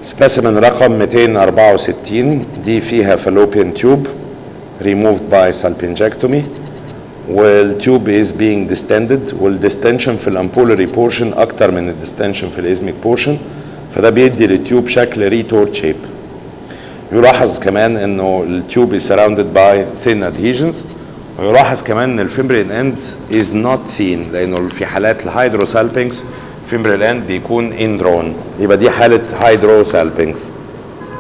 سبيسيمن رقم 264 دي فيها فالوبيان تيوب removed by salpingectomy والتيوب is being distended والديستنشن في الامبولري بورشن اكتر من الديستنشن في الازميك بورشن فده بيدي للتيوب شكل ريتورت شيب يلاحظ كمان انه التيوب is surrounded by thin adhesions ويلاحظ كمان ان الفيمبرين اند is not seen لانه في حالات الهيدروسالبينكس فيمبرين اند بيكون اندرون يبقى دي حاله هيدروسالبينكس